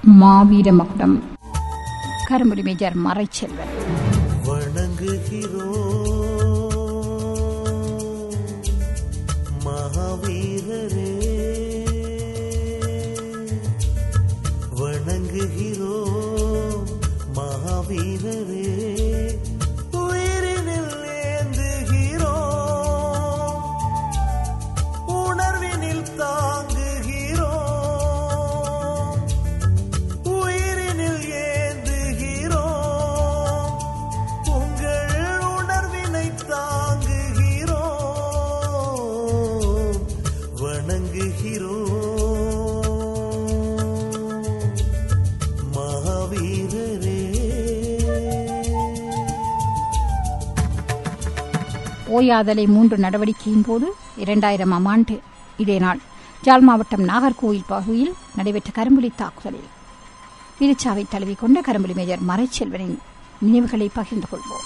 மாவீர மகுடம் கரும்புரி மேஜர் மறைச்செல்வன் வணங்குகிறோம் மகாவீரரே வணங்குகிறோம் மகாவீரரே உயிரினில் ஏந்துகிறோம் உணர்வினில் தாங்குகிறோம் உயிரினில் ஏந்துகிறோம் உங்கள் உணர்வினை தாங்குகிறோம் வணங்குகிறோம் மகாவீரரே ஓயாதலை மூன்று நடவடிக்கையின் போது இரண்டாயிரமாம் ஆண்டு இதே நாள் ஜாழ் மாவட்டம் நாகர்கோவில் பகுதியில் நடைபெற்ற கரும்புலி தாக்குதலில் வீரச்சாவை தழுவி கொண்ட கரும்புலி மேஜர் மறைச்செல்வனின் நினைவுகளை பகிர்ந்து கொள்வோம்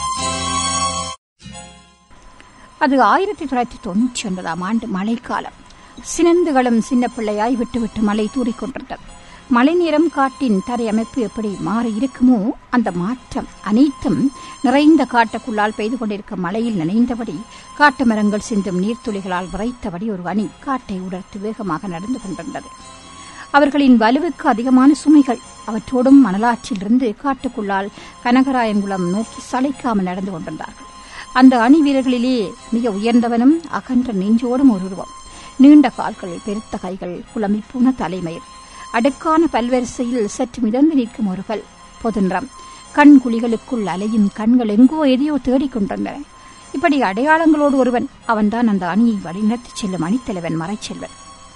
அது ஆயிரத்தி தொள்ளாயிரத்தி தொன்னூற்றி ஒன்பதாம் ஆண்டு மழைக்காலம் சினந்துகளும் சின்ன பிள்ளையாய் விட்டுவிட்டு மழை தூறிக்கொண்டிருந்தது மழை நேரம் காட்டின் தரை அமைப்பு எப்படி மாறி இருக்குமோ அந்த மாற்றம் அனைத்தும் நிறைந்த காட்டுக்குள்ளால் பெய்து கொண்டிருக்கும் மழையில் நனைந்தபடி காட்டு மரங்கள் சிந்தும் நீர்த்துளிகளால் விரைத்தபடி ஒரு அணி காட்டை உடர்த்து வேகமாக நடந்து கொண்டிருந்தது அவர்களின் வலுவுக்கு அதிகமான சுமைகள் அவற்றோடும் மணலாற்றிலிருந்து காட்டுக்குள்ளால் கனகராயன்குளம் நோக்கி சளைக்காமல் நடந்து கொண்டிருந்தார்கள் அந்த அணி வீரர்களிலே மிக உயர்ந்தவனும் அகன்ற நெஞ்சோடும் ஒரு உருவம் நீண்ட கால்கள் பெருத்த கைகள் குழம்பிப்போன தலைமயிர் அடுக்கான பல்வரிசையில் சற்று மிதந்து நிற்கும் ஒருகள் பொதுநிறம் கண் குழிகளுக்குள் அலையும் கண்கள் எங்கோ எதையோ தேடிக் கொண்டிருந்தன இப்படி அடையாளங்களோடு ஒருவன் அவன்தான் அந்த அணியை வழிநடத்திச் செல்லும் அணித்தலைவன் மறைச்செல்வன்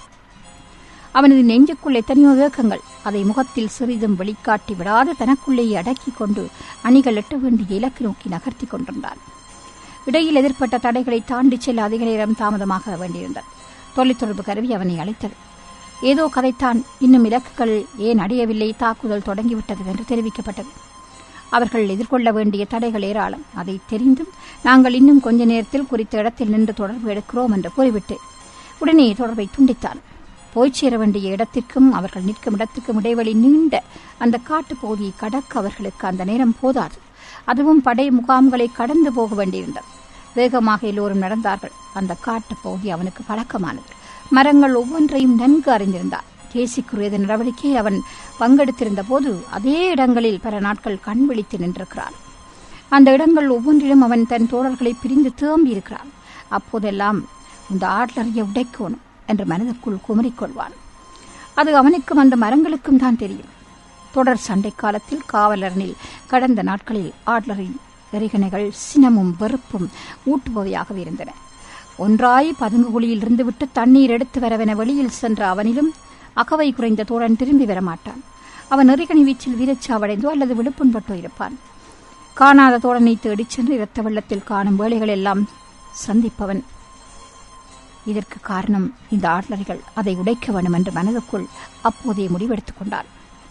அவனது நெஞ்சுக்குள் எத்தனையோ ஏக்கங்கள் அதை முகத்தில் சிறிதும் வெளிக்காட்டி விடாது தனக்குள்ளேயே அடக்கிக் கொண்டு அணிகள் எட்ட வேண்டிய இலக்கு நோக்கி நகர்த்திக் கொண்டிருந்தான் இடையில் எதிர்ப்பட்ட தடைகளை தாண்டி செல்ல அதிக நேரம் தாமதமாக வேண்டியிருந்தது தொலைத்தொடர்பு கருவி அவனை அழைத்தது ஏதோ கதைத்தான் இன்னும் இலக்குகள் ஏன் அடையவில்லை தாக்குதல் தொடங்கிவிட்டது என்று தெரிவிக்கப்பட்டது அவர்கள் எதிர்கொள்ள வேண்டிய தடைகள் ஏராளம் அதை தெரிந்தும் நாங்கள் இன்னும் கொஞ்ச நேரத்தில் குறித்த இடத்தில் நின்று தொடர்பு எடுக்கிறோம் என்று கூறிவிட்டு உடனே தொடர்பை துண்டித்தான் போய்ச் சேர வேண்டிய இடத்திற்கும் அவர்கள் நிற்கும் இடத்துக்கும் இடைவெளி நீண்ட அந்த காட்டுப் பகுதியை கடக்க அவர்களுக்கு அந்த நேரம் போதாது அதுவும் படை முகாம்களை கடந்து போக வேண்டியிருந்தது வேகமாக எல்லோரும் நடந்தார்கள் அந்த காட்டுப் பகுதி அவனுக்கு பழக்கமானது மரங்கள் ஒவ்வொன்றையும் நன்கு அறிந்திருந்தார் தேசிக்குரியது நடவடிக்கையில் அவன் பங்கெடுத்திருந்த போது அதே இடங்களில் பல நாட்கள் கண் விழித்து நின்றிருக்கிறான் அந்த இடங்கள் ஒவ்வொன்றிலும் அவன் தன் தோழர்களை பிரிந்து தேம்பியிருக்கிறான் அப்போதெல்லாம் இந்த ஆட்லறிய உடைக்கோணும் என்று மனதிற்குள் குமரிக் கொள்வான் அது அவனுக்கும் அந்த மரங்களுக்கும் தான் தெரியும் தொடர் சண்டை காலத்தில் காவலரனில் கடந்த நாட்களில் ஆட்லரின் எரிகணைகள் சினமும் வெறுப்பும் ஊட்டுபவையாகவே இருந்தன ஒன்றாய் பதுங்கு குழியில் இருந்துவிட்டு தண்ணீர் எடுத்து வரவென வெளியில் சென்ற அவனிலும் அகவை குறைந்த தோழன் திரும்பி வரமாட்டான் அவன் எறிகணி வீச்சில் வீரச்சாவடைந்தோ அல்லது விழுப்புண்பட்டோ இருப்பான் காணாத தோழனை தேடிச் சென்று இரத்த வெள்ளத்தில் காணும் வேலைகள் எல்லாம் சந்திப்பவன் இதற்கு காரணம் இந்த ஆட்லரிகள் அதை உடைக்க வேண்டும் என்று மனதுக்குள் அப்போதே முடிவெடுத்துக் கொண்டான்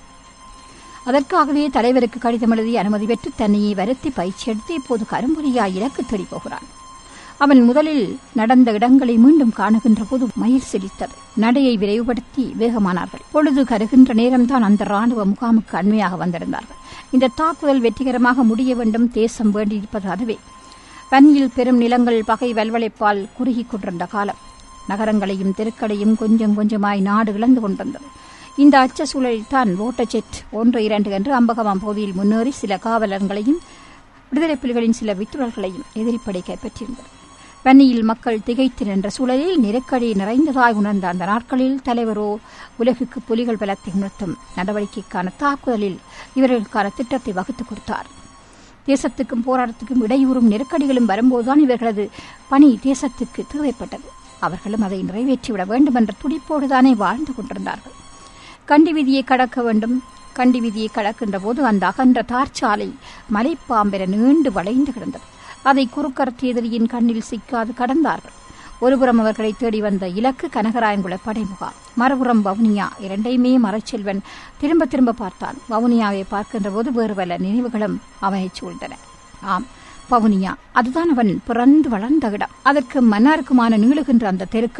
அதற்காகவே தலைவருக்கு கடிதம் எழுதி அனுமதி பெற்று தன்னையே வருத்தி பயிற்சி எடுத்து இப்போது கரும்புலியாய் இலக்கு தேடி போகிறான் அவன் முதலில் நடந்த இடங்களை மீண்டும் காணுகின்ற போது மயில் சிரித்தது நடையை விரைவுபடுத்தி வேகமானார்கள் பொழுது கருகின்ற நேரம்தான் அந்த ராணுவ முகாமுக்கு அண்மையாக வந்திருந்தார்கள் இந்த தாக்குதல் வெற்றிகரமாக முடிய வேண்டும் தேசம் வேண்டியிருப்பது அதுவே வன்னியில் பெரும் நிலங்கள் பகை வல்வளைப்பால் குறுகிக் கொண்டிருந்த காலம் நகரங்களையும் தெருக்களையும் கொஞ்சம் கொஞ்சமாய் நாடு இழந்து கொண்டிருந்தது இந்த அச்ச சூழலில் தான் ஓட்டச்செட் ஒன்று இரண்டு என்று அம்பகமாம் பகுதியில் முன்னேறி சில காவலர்களையும் விடுதலை புலிகளின் சில வித்துடர்களையும் எதிரிப்படை கைப்பற்றியிருந்தது வன்னியில் மக்கள் திகைத்து நின்ற சூழலில் நெருக்கடி நிறைந்ததாய் உணர்ந்த அந்த நாட்களில் தலைவரோ உலகுக்கு புலிகள் பலத்தை உணர்த்தும் நடவடிக்கைக்கான தாக்குதலில் இவர்களுக்கான திட்டத்தை வகுத்துக் கொடுத்தார் தேசத்துக்கும் போராட்டத்துக்கும் இடையூறும் நெருக்கடிகளும் வரும்போதுதான் இவர்களது பணி தேசத்துக்கு தேவைப்பட்டது அவர்களும் அதை நிறைவேற்றிவிட வேண்டும் என்ற துடிப்போடுதானே வாழ்ந்து கொண்டிருந்தார்கள் கண்டி வீதியை கடக்க வேண்டும் கண்டி வீதியை கடக்கின்ற போது அந்த அகன்ற தார்ச்சாலை மலைப்பாம்பெற நீண்டு வளைந்து கிடந்தது அதை குறுக்கரத்து எதிரியின் கண்ணில் சிக்காது கடந்தார்கள் ஒருபுறம் அவர்களை தேடி வந்த இலக்கு கனகராயங்குள படைமுகாம் மறுபுறம் வவுனியா இரண்டையுமே மறைச்செல்வன் திரும்ப திரும்ப பார்த்தான் வவுனியாவை பார்க்கின்ற போது வேறு பல நினைவுகளும் அவனைச் சூழ்ந்தன ஆம் வவுனியா அதுதான் அவன் பிறந்து வளர்ந்த இடம் அதற்கு மன்னாருக்குமான நீளுகின்ற அந்த தெருக்கள்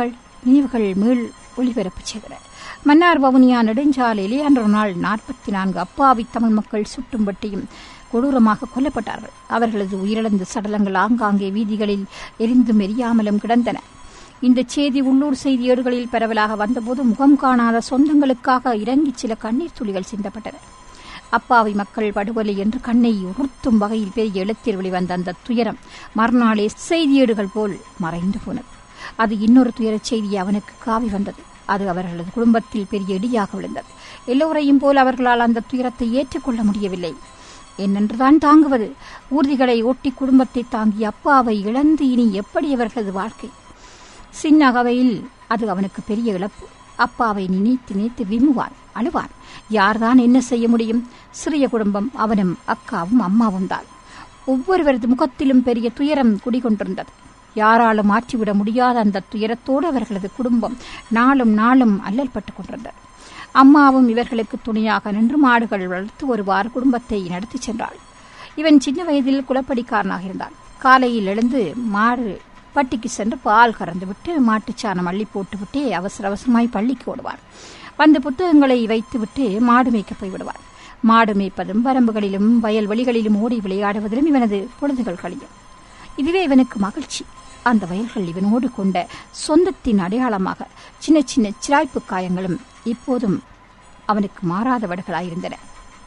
நினைவுகள் மீள் ஒளிபரப்பு செய்தன மன்னார் வவுனியா நெடுஞ்சாலையிலே அன்று நாள் நாற்பத்தி நான்கு அப்பாவி தமிழ் மக்கள் சுட்டும் வெட்டியும் கொடூரமாக கொல்லப்பட்டார்கள் அவர்களது உயிரிழந்த சடலங்கள் ஆங்காங்கே வீதிகளில் எரிந்தும் எரியாமலும் கிடந்தன இந்த செய்தி உள்ளூர் செய்தியேடுகளில் பரவலாக வந்தபோது முகம் காணாத சொந்தங்களுக்காக இறங்கி சில கண்ணீர் துளிகள் சிந்தப்பட்டன அப்பாவி மக்கள் படுகொலை என்று கண்ணை உறுத்தும் வகையில் பெரிய எழுத்தில் வெளிவந்த அந்த துயரம் மறுநாளே செய்தியேடுகள் போல் மறைந்து போனது அது இன்னொரு துயரச் செய்தி அவனுக்கு காவி வந்தது அது அவர்களது குடும்பத்தில் பெரிய இடியாக விழுந்தது எல்லோரையும் போல் அவர்களால் அந்த துயரத்தை ஏற்றுக்கொள்ள முடியவில்லை என்னென்றுதான் தாங்குவது ஊர்திகளை ஒட்டி குடும்பத்தை தாங்கிய அப்பாவை இழந்து இனி எப்படி அவர்களது வாழ்க்கை சின்ன அகவையில் அது அவனுக்கு பெரிய இழப்பு அப்பாவை நினைத்து நினைத்து விம்முவான் அழுவான் யார்தான் என்ன செய்ய முடியும் சிறிய குடும்பம் அவனும் அக்காவும் அம்மாவும் தான் ஒவ்வொருவரது முகத்திலும் பெரிய துயரம் குடிகொண்டிருந்தது யாராலும் மாற்றிவிட முடியாத அந்த துயரத்தோடு அவர்களது குடும்பம் நாளும் நாளும் அல்லல்பட்டுக் கொண்டிருந்தது அம்மாவும் இவர்களுக்கு துணையாக நின்று மாடுகள் வளர்த்து ஒருவாறு குடும்பத்தை நடத்திச் சென்றாள் இவன் சின்ன வயதில் குளப்படிக்காரனாக இருந்தான் காலையில் எழுந்து மாடு பட்டிக்கு சென்று பால் கறந்துவிட்டு மாட்டுச்சாணம் அள்ளி போட்டுவிட்டு அவசர அவசரமாய் பள்ளிக்கு ஓடுவார் வந்து புத்தகங்களை வைத்துவிட்டு மாடு மேய்க்க போய்விடுவார் மாடு மேய்ப்பதும் வரம்புகளிலும் வயல்வெளிகளிலும் ஓடி விளையாடுவதிலும் இவனது பொழுதுகள் கழியும் இதுவே இவனுக்கு மகிழ்ச்சி அந்த வயல்கள் இவனோடு கொண்ட சொந்தத்தின் அடையாளமாக சின்ன சின்ன சிராய்ப்பு காயங்களும் இப்போதும் அவனுக்கு மாறாதவர்களாயிருந்தன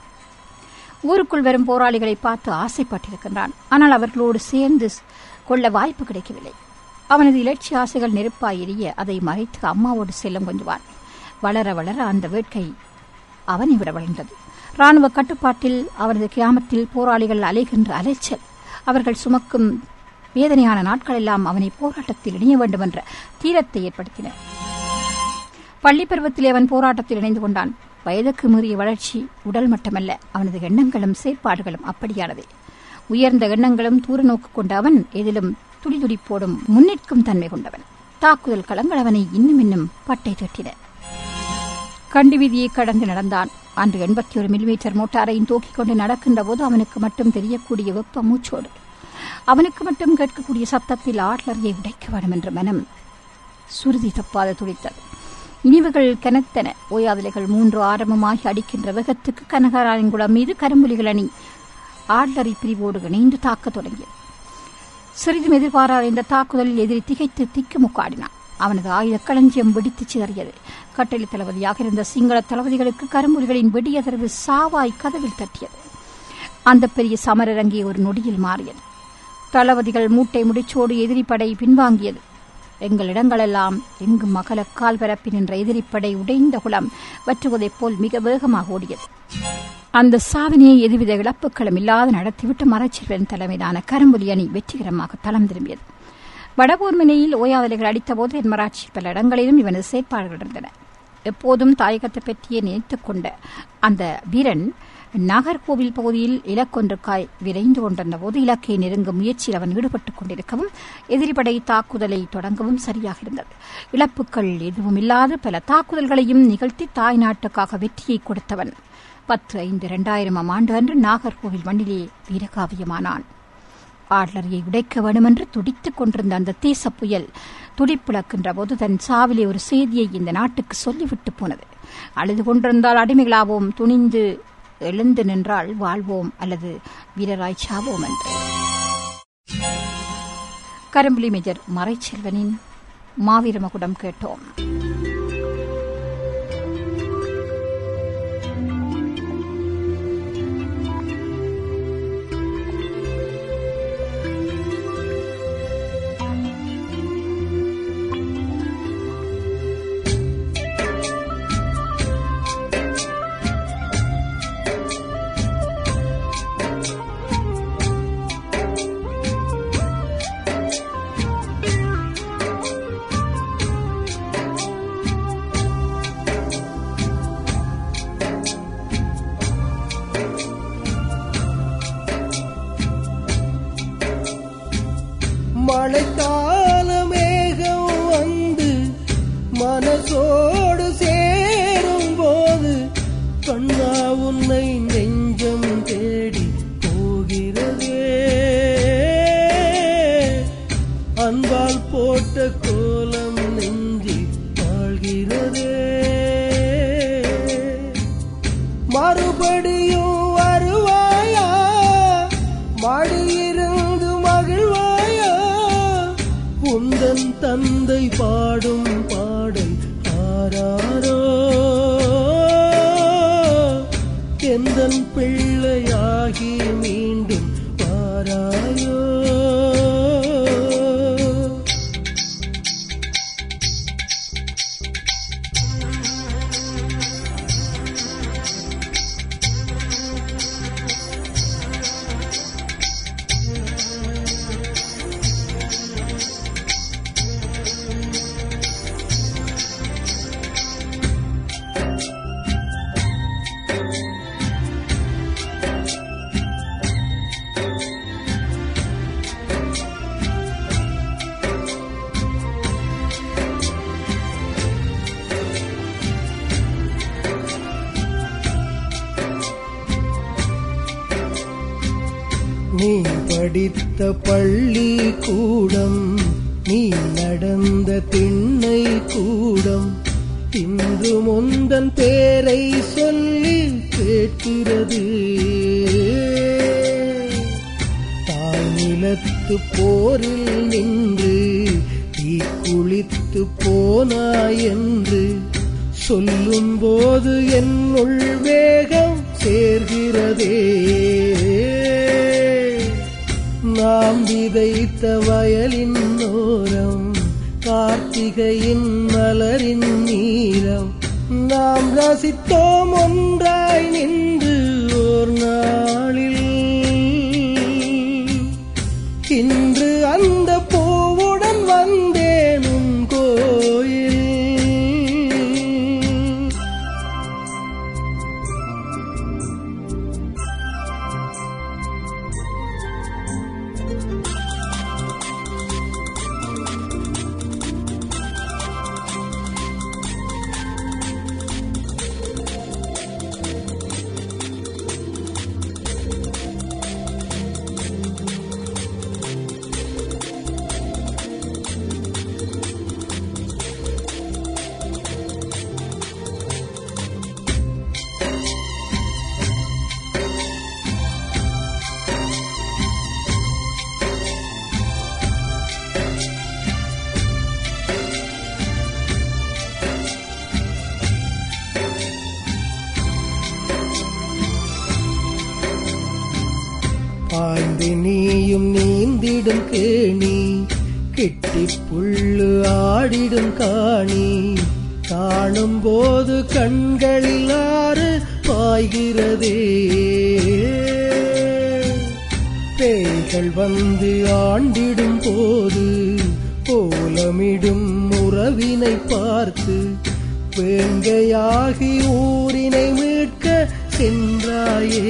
ஊருக்குள் வரும் போராளிகளை பார்த்து ஆசைப்பட்டிருக்கின்றான் ஆனால் அவர்களோடு சேர்ந்து கொள்ள வாய்ப்பு கிடைக்கவில்லை அவனது இலட்சிய ஆசைகள் நெருப்பாய் எரிய அதை மறைத்து அம்மாவோடு செல்லும் கொஞ்சுவான் வளர வளர அந்த வேட்கை அவனை விட வளர்ந்தது ராணுவ கட்டுப்பாட்டில் அவரது கிராமத்தில் போராளிகள் அலைகின்ற அலைச்சல் அவர்கள் சுமக்கும் வேதனையான நாட்களெல்லாம் அவனை போராட்டத்தில் இணைய வேண்டும் என்ற தீரத்தை ஏற்படுத்தின பள்ளி பருவத்திலே அவன் போராட்டத்தில் இணைந்து கொண்டான் வயதுக்கு மீறிய வளர்ச்சி உடல் மட்டுமல்ல அவனது எண்ணங்களும் செயற்பாடுகளும் அப்படியானதே உயர்ந்த எண்ணங்களும் தூர நோக்கு கொண்ட அவன் எதிலும் துடிதுடிப்போடும் முன்னிற்கும் தன்மை கொண்டவன் தாக்குதல் களங்கள் அவனை இன்னும் இன்னும் பட்டை தட்டின கண்டு வீதியை கடந்து நடந்தான் அன்று எண்பத்தி ஒரு மில்லிமீட்டர் மோட்டாரையும் தூக்கிக் கொண்டு நடக்கின்ற போது அவனுக்கு மட்டும் தெரியக்கூடிய வெப்ப மூச்சோடு அவனுக்கு மட்டும் கேட்கக்கூடிய சத்தத்தில் ஆட்லரியை உடைக்க வேண்டும் என்ற மனம் சுருதி தப்பாத துடித்தது இனிவுகள் கனத்தன ஓயாதலைகள் மூன்று ஆரம்பமாகி அடிக்கின்ற வேகத்துக்கு கனகராயன்குளம் மீது கரும்புலிகள் அணி ஆட்லரி பிரிவோடு இணைந்து தாக்கத் தொடங்கியது சிறிதும் எதிர்பாராத இந்த தாக்குதலில் எதிரி திகைத்து திக்குமுக்காடினான் அவனது ஆயுத களஞ்சியம் வெடித்து சிதறியது கட்டளை தளபதியாக இருந்த சிங்கள தளபதிகளுக்கு கரும்புலிகளின் வெடியதரவு சாவாய் கதவில் தட்டியது அந்த பெரிய சமரரங்கி ஒரு நொடியில் மாறியது தளபதிகள் மூட்டை முடிச்சோடு எதிரிப்படை பின்வாங்கியது எங்கள் இடங்களெல்லாம் எங்கும் மகள கால் பரப்பி நின்ற எதிரிப்படை உடைந்த குளம் வற்றுவதைப் போல் மிக வேகமாக ஓடியது அந்த சாதனையை எதுவித இழப்புகளும் இல்லாது நடத்திவிட்டு மறைச்செல்வன் தலைமையிலான கரும்புலி அணி வெற்றிகரமாக தளம் திரும்பியது வடபூர்மனையில் ஓயாவலைகள் அடித்தபோது தென்மராட்சி பல இடங்களிலும் இவனது செயற்பாடுகள் இருந்தன எப்போதும் தாயகத்தை பற்றியே நினைத்துக் கொண்ட அந்த வீரன் நாகர்கோவில் பகுதியில் இலக்கொன்றுக்காய் விரைந்து கொண்டிருந்த போது இலக்கை நெருங்கும் முயற்சியில் அவன் ஈடுபட்டுக் கொண்டிருக்கவும் எதிரிப்படை தாக்குதலை தொடங்கவும் சரியாக இருந்தது இழப்புகள் எதுவும் இல்லாது பல தாக்குதல்களையும் நிகழ்த்தி தாய் நாட்டுக்காக வெற்றியை கொடுத்தவன் பத்து ஐந்து இரண்டாயிரமாம் ஆண்டு அன்று நாகர்கோவில் மண்ணிலே வீரகாவியமானான் ஆட்லரியை உடைக்க வேண்டுமென்று துடித்துக் கொண்டிருந்த அந்த தேச புயல் துடிப்பிழக்கின்ற போது தன் சாவிலே ஒரு செய்தியை இந்த நாட்டுக்கு சொல்லிவிட்டு போனது அழுது கொண்டிருந்தால் அடிமைகளாவோம் துணிந்து எழுந்து நின்றால் வாழ்வோம் அல்லது வீரராய் சாவோம் என்று கரும்புலி மேஜர் மறைச்செல்வனின் மாவீரமகுடம் கேட்டோம் உந்தன் பிள்ளையாகி மீண்டும் வாராயோ நீ படித்த பள்ளி கூடம் நீ நடந்த திண்ணை கூடம் இன்று முந்தன் பேரை சொல்லி கேட்கிறது தாய் நிலத்து போரில் நின்று தீ குளித்து போனாய் என்று சொல்லும் போது என்னுள் வேகம் சேர்கிறதே நாம் விதைத்த வயலின் ஓரம் கார்த்திகையின் மலரின் நீரம் நாம் ரசித்தோம் ஒன்றாய் நின்று ஓர் நாளில் இன்று அந்த பூவுடன் வந்தேன் உன் கோயில் பாய்ந்து நீயும் நீந்திடும் கேணி கெட்டி புல்லு ஆடிடும் காணி காணும் போது கண்களில் ஆறு பாய்கிறதே பேய்கள் வந்து ஆண்டிடும் போது கோலமிடும் உறவினை பார்த்து வேங்கையாகி ஊரினை மீட்க சென்றாயே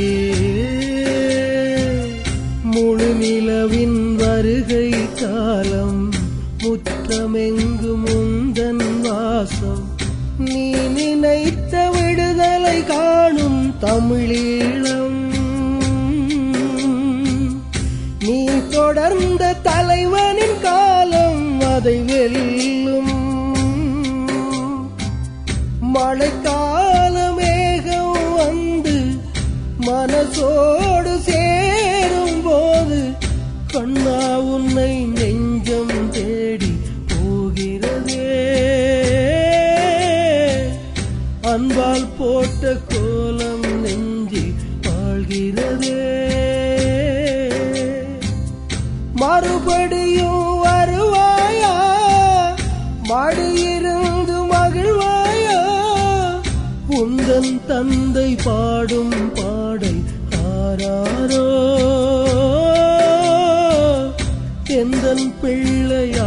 முழு நிலவின் வருகை காலம் முற்றமெங்கும் முந்தன் வாசம் நீ நினைத்த விடுதலை காணும் தமிழீழம் நீ தொடர்ந்த தலைவனின் காலம் அதை வெல்லும் மழைக்கால மேகம் வந்து மனசோடு சேரும் போது கண்ணா உன்னை நெஞ்சம் தேடி போகிறதே அன்பால் போட்ட கோலம் நெஞ்சி வாழ்கிறதே மறுபடியும் வருவாயா மடியிருந்து மகிழ்வாயா உந்தன் தந்தை பாடும் பாடல் ஆராரோ எந்தன் பிள்ளையா